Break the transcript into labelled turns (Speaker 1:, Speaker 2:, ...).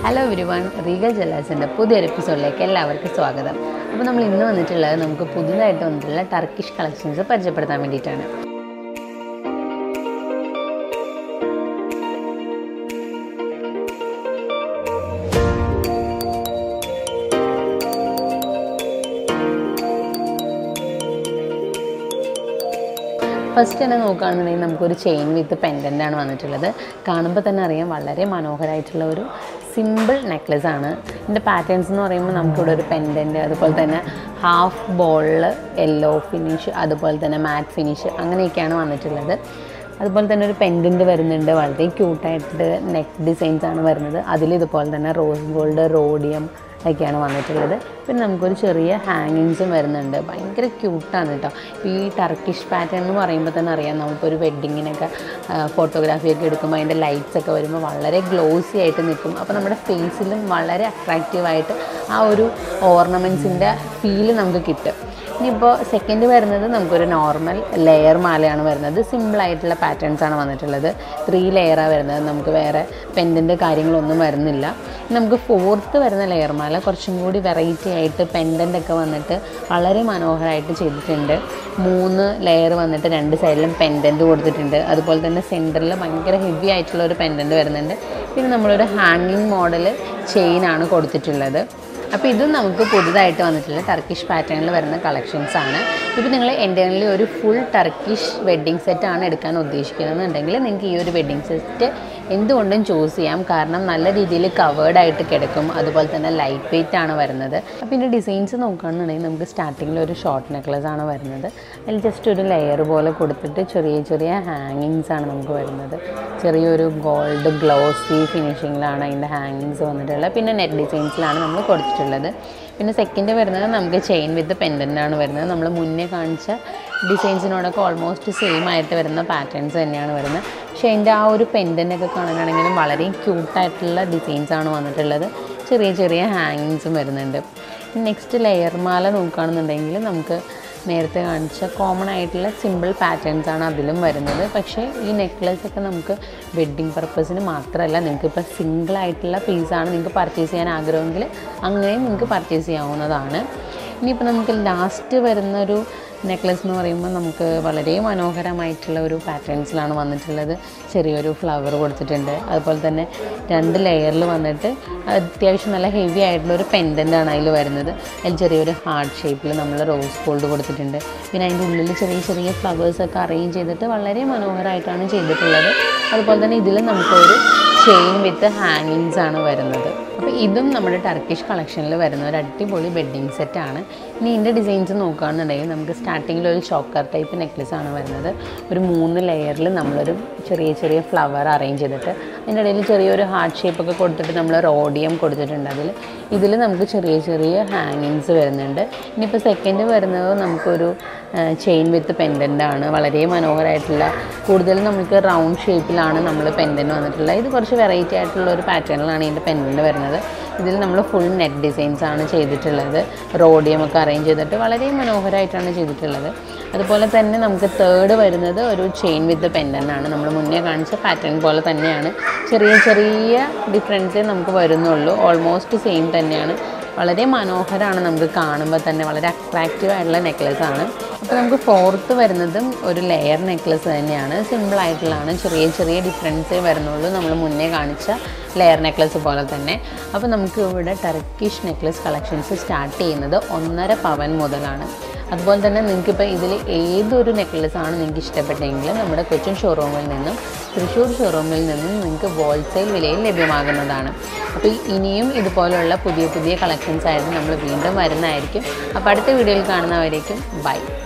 Speaker 1: hello everyone regal ജലാസിൻ്റെ പുതിയൊരു എപ്പിസോഡിലേക്ക് എല്ലാവർക്കും സ്വാഗതം അപ്പോൾ നമ്മൾ ഇന്ന് വന്നിട്ടുള്ളത് നമുക്ക് പുതുതായിട്ട് വന്നിട്ടുള്ള ടർക്കിഷ് കളക്ഷൻസ് പരിചയപ്പെടുത്താൻ വേണ്ടിയിട്ടാണ് ഫസ്റ്റ് തന്നെ നോക്കുകയാണെന്നുണ്ടെങ്കിൽ നമുക്കൊരു ചെയിൻ വിത്ത് പെൻഡൻ്റ് ആണ് വന്നിട്ടുള്ളത് കാണുമ്പോൾ തന്നെ അറിയാം വളരെ മനോഹരമായിട്ടുള്ള ഒരു സിമ്പിൾ നെക്ലസ് ആണ് ഇതിൻ്റെ പാറ്റേൺസ് എന്ന് പറയുമ്പോൾ നമുക്കിവിടെ ഒരു പെൻഡൻറ്റ് അതുപോലെ തന്നെ ഹാഫ് ബോളിൽ യെല്ലോ ഫിനിഷ് അതുപോലെ തന്നെ മാറ്റ് ഫിനിഷ് അങ്ങനെയൊക്കെയാണ് വന്നിട്ടുള്ളത് അതുപോലെ തന്നെ ഒരു പെൻഡൻറ്റ് വരുന്നുണ്ട് വളരെ ക്യൂട്ടായിട്ട് നെക്ക് ഡിസൈൻസ് ആണ് വരുന്നത് അതിൽ ഇതുപോലെ തന്നെ റോസ് ഗോൾഡ് റോഡിയം ഒക്കെയാണ് വന്നിട്ടുള്ളത് പിന്നെ നമുക്കൊരു ചെറിയ ഹാങ്ങിങ്സും വരുന്നുണ്ട് ഭയങ്കര ക്യൂട്ടാണ് കേട്ടോ ഈ ടർക്കിഷ് പാറ്റേൺ എന്ന് പറയുമ്പോൾ തന്നെ അറിയാം നമുക്കിപ്പോൾ ഒരു വെഡ്ഡിങ്ങിനൊക്കെ ഫോട്ടോഗ്രാഫിയൊക്കെ എടുക്കുമ്പോൾ അതിൻ്റെ ലൈറ്റ്സ് ഒക്കെ വരുമ്പോൾ വളരെ ഗ്ലോസി ആയിട്ട് നിൽക്കും അപ്പോൾ നമ്മുടെ ഫേസിലും വളരെ അട്രാക്റ്റീവായിട്ട് ആ ഒരു ഓർണമെൻറ്റ്സിൻ്റെ ഫീല് നമുക്ക് കിട്ടും ഇനിയിപ്പോൾ സെക്കൻഡ് വരുന്നത് നമുക്കൊരു നോർമൽ ലെയർ മാലയാണ് വരുന്നത് സിമ്പിളായിട്ടുള്ള പാറ്റേൺസ് ആണ് വന്നിട്ടുള്ളത് ത്രീ ലെയറാണ് വരുന്നത് നമുക്ക് വേറെ പെൻഡൻ്റ് കാര്യങ്ങളൊന്നും വരുന്നില്ല നമുക്ക് ഫോർത്ത് വരുന്ന ലെയർ മാല കുറച്ചും കൂടി വെറൈറ്റി ആയിട്ട് പെൻഡൻ്റ് ഒക്കെ വന്നിട്ട് വളരെ മനോഹരമായിട്ട് ചെയ്തിട്ടുണ്ട് മൂന്ന് ലെയർ വന്നിട്ട് രണ്ട് സൈഡിലും പെൻഡൻറ്റ് കൊടുത്തിട്ടുണ്ട് അതുപോലെ തന്നെ സെൻറ്ററിൽ ഭയങ്കര ഹെവി ആയിട്ടുള്ള ഒരു പെൻഡൻറ്റ് വരുന്നുണ്ട് പിന്നെ നമ്മളൊരു ഹാങ്ങിങ് മോഡൽ ചെയിനാണ് കൊടുത്തിട്ടുള്ളത് അപ്പോൾ ഇതും നമുക്ക് പുതുതായിട്ട് വന്നിട്ടുള്ള ടർക്കിഷ് പാറ്റേണിൽ വരുന്ന കളക്ഷൻസ് ആണ് ഇപ്പോൾ നിങ്ങൾ എൻ്റെ ഒരു ഫുൾ ടർക്കിഷ് വെഡ്ഡിങ് സെറ്റ് ആണ് എടുക്കാൻ ഉദ്ദേശിക്കുന്നതെന്നുണ്ടെങ്കിൽ നിങ്ങൾക്ക് ഈ ഒരു വെഡ്ഡിങ് സെറ്റ് എന്തുകൊണ്ടും ചൂസ് ചെയ്യാം കാരണം നല്ല രീതിയിൽ കവേർഡ് ആയിട്ട് കിടക്കും അതുപോലെ തന്നെ ലൈറ്റ് വെയിറ്റ് ആണ് വരുന്നത് അപ്പോൾ ഇതിൻ്റെ ഡിസൈൻസ് നോക്കുകയാണെന്നുണ്ടെങ്കിൽ നമുക്ക് സ്റ്റാർട്ടിങ്ങിൽ ഒരു ഷോർട്ട് നെക്ലസ് ആണ് വരുന്നത് അതിൽ ജസ്റ്റ് ഒരു ലെയർ പോലെ കൊടുത്തിട്ട് ചെറിയ ചെറിയ ഹാങ്ങിങ്സ് ആണ് നമുക്ക് വരുന്നത് ചെറിയൊരു ഗോൾഡ് ഗ്ലോസി ഫിനിഷിങ്ങിലാണ് അതിൻ്റെ ഹാങ്ങിങ്സ് വന്നിട്ടുള്ളത് പിന്നെ നെറ്റ് ഡിസൈൻസിലാണ് നമ്മൾ കൊടുത്തിട്ടുള്ളത് പിന്നെ സെക്കൻഡ് വരുന്നത് നമുക്ക് ചെയിൻ വിത്ത് പെൻഡൻ്റ് ആണ് വരുന്നത് നമ്മൾ മുന്നേ കാണിച്ച ഡിസൈൻസിനോടൊക്കെ ഓൾമോസ്റ്റ് സെയിം ആയിട്ട് വരുന്ന പാറ്റേൺസ് തന്നെയാണ് വരുന്നത് പക്ഷേ അതിൻ്റെ ആ ഒരു പെൻഡൻ്റൊക്കെ കാണാനാണെങ്കിലും വളരെ ക്യൂട്ടായിട്ടുള്ള ഡിസൈൻസാണ് വന്നിട്ടുള്ളത് ചെറിയ ചെറിയ ഹാങ്ങിങ്സും വരുന്നുണ്ട് നെക്സ്റ്റ് ലെയർ മാല നോക്കുകയാണെന്നുണ്ടെങ്കിൽ നമുക്ക് നേരത്തെ കാണിച്ച കോമൺ ആയിട്ടുള്ള സിമ്പിൾ പാറ്റേൺസ് ആണ് അതിലും വരുന്നത് പക്ഷേ ഈ നെക്ലസ് ഒക്കെ നമുക്ക് വെഡ്ഡിങ് പർപ്പസിന് മാത്രമല്ല നിങ്ങൾക്ക് ഇപ്പോൾ സിംഗിൾ ആയിട്ടുള്ള പീസാണ് നിങ്ങൾക്ക് പർച്ചേസ് ചെയ്യാൻ ആഗ്രഹമെങ്കിൽ അങ്ങനെയും നിങ്ങൾക്ക് പർച്ചേസ് ചെയ്യാവുന്നതാണ് ഇനിയിപ്പോൾ നമുക്ക് ലാസ്റ്റ് വരുന്നൊരു നെക്ലസ് എന്ന് പറയുമ്പോൾ നമുക്ക് വളരെ മനോഹരമായിട്ടുള്ള ഒരു പാറ്റേൺസിലാണ് വന്നിട്ടുള്ളത് ചെറിയൊരു ഫ്ലവർ കൊടുത്തിട്ടുണ്ട് അതുപോലെ തന്നെ രണ്ട് ലെയറിൽ വന്നിട്ട് അത്യാവശ്യം നല്ല ഹെവി ആയിട്ടുള്ള ഒരു പെൻഡൻ്റ് ആണ് അതിൽ വരുന്നത് അതിൽ ചെറിയൊരു ഹാർട്ട് ഷേപ്പിൽ നമ്മൾ റോസ് ഗോൾഡ് കൊടുത്തിട്ടുണ്ട് പിന്നെ അതിൻ്റെ ഉള്ളിൽ ചെറിയ ചെറിയ ഫ്ലവേഴ്സൊക്കെ അറേഞ്ച് ചെയ്തിട്ട് വളരെ മനോഹരമായിട്ടാണ് ചെയ്തിട്ടുള്ളത് അതുപോലെ തന്നെ ഇതിൽ നമുക്കൊരു ചെയിൻ വിത്ത് ഹാങ്ങിങ്സ് ആണ് വരുന്നത് അപ്പോൾ ഇതും നമ്മുടെ ടർക്കിഷ് കളക്ഷനിൽ വരുന്ന ഒരു അടിപൊളി വെഡ്ഡിങ് സെറ്റാണ് ഇനി ഇതിൻ്റെ ഡിസൈൻസ് നോക്കുകയാണെന്നുണ്ടെങ്കിൽ നമുക്ക് സ്റ്റാർട്ടിങ്ങിൽ ഒരു ചോക്കർ ടൈപ്പ് നെക്ലസ് ആണ് വരുന്നത് ഒരു മൂന്ന് ലെയറിൽ നമ്മളൊരു ചെറിയ ചെറിയ ഫ്ലവർ അറേഞ്ച് ചെയ്തിട്ട് അതിൻ്റെ ഇടയിൽ ചെറിയൊരു ഹാർട്ട് ഷേപ്പൊക്കെ കൊടുത്തിട്ട് നമ്മൾ റോഡിയം കൊടുത്തിട്ടുണ്ട് അതിൽ ഇതിൽ നമുക്ക് ചെറിയ ചെറിയ ഹാങ്ങിങ്സ് വരുന്നുണ്ട് ഇനിയിപ്പോൾ സെക്കൻഡ് വരുന്നത് നമുക്കൊരു ചെയിൻ വിത്ത് പെൻഡൻ്റ് ആണ് വളരെ മനോഹരമായിട്ടുള്ള കൂടുതലും നമുക്ക് റൗണ്ട് ഷേപ്പിലാണ് നമ്മൾ പെൻഡൻ്റ് വന്നിട്ടുള്ളത് ഇത് കുറച്ച് വെറൈറ്റി ആയിട്ടുള്ള ഒരു പാറ്റേണിലാണ് ഇതിൻ്റെ പെൻഡൻ്റ് വരുന്നത് ഇതിൽ നമ്മൾ ഫുൾ നെറ്റ് ഡിസൈൻസ് ആണ് ചെയ്തിട്ടുള്ളത് റോഡിയം ഒക്കെ അറേഞ്ച് ചെയ്തിട്ട് വളരെ മനോഹരമായിട്ടാണ് ചെയ്തിട്ടുള്ളത് അതുപോലെ തന്നെ നമുക്ക് തേർഡ് വരുന്നത് ഒരു ചെയിൻ വിത്ത് പെൻഡൻ്റ് ആണ് നമ്മൾ മുന്നേ കാണിച്ച പാറ്റേൺ പോലെ തന്നെയാണ് ചെറിയ ചെറിയ ഡിഫറൻസേ നമുക്ക് വരുന്നുള്ളൂ ഓൾമോസ്റ്റ് സെയിം തന്നെയാണ് വളരെ മനോഹരമാണ് നമുക്ക് കാണുമ്പോൾ തന്നെ വളരെ അട്രാക്റ്റീവ് ആയിട്ടുള്ള നെക്ലസ് ആണ് അപ്പോൾ നമുക്ക് ഫോർത്ത് വരുന്നതും ഒരു ലെയർ നെക്ലസ് തന്നെയാണ് സിമ്പിൾ ആയിട്ടുള്ളതാണ് ചെറിയ ചെറിയ ഡിഫറൻസേ വരുന്നുള്ളൂ നമ്മൾ മുന്നേ കാണിച്ച ലെയർ നെക്ലസ് പോലെ തന്നെ അപ്പോൾ നമുക്ക് ഇവിടെ ടർക്കിഷ് നെക്ലസ് കളക്ഷൻസ് സ്റ്റാർട്ട് ചെയ്യുന്നത് ഒന്നര പവൻ മുതലാണ് അതുപോലെ തന്നെ നിങ്ങൾക്കിപ്പോൾ ഇതിൽ ഏതൊരു നെക്ലസ് ആണ് നിങ്ങൾക്ക് ഇഷ്ടപ്പെട്ടെങ്കിൽ നമ്മുടെ കൊച്ചിൻ ഷോറൂമിൽ നിന്നും തൃശ്ശൂർ ഷോറൂമിൽ നിന്നും നിങ്ങൾക്ക് ഹോൾസെയിൽ വിലയിൽ ലഭ്യമാകുന്നതാണ് അപ്പോൾ ഇനിയും ഇതുപോലുള്ള പുതിയ പുതിയ കളക്ഷൻസ് ആയിട്ട് നമ്മൾ വീണ്ടും വരുന്നതായിരിക്കും അപ്പോൾ അടുത്ത വീഡിയോയിൽ കാണുന്നവരേക്കും ബൈ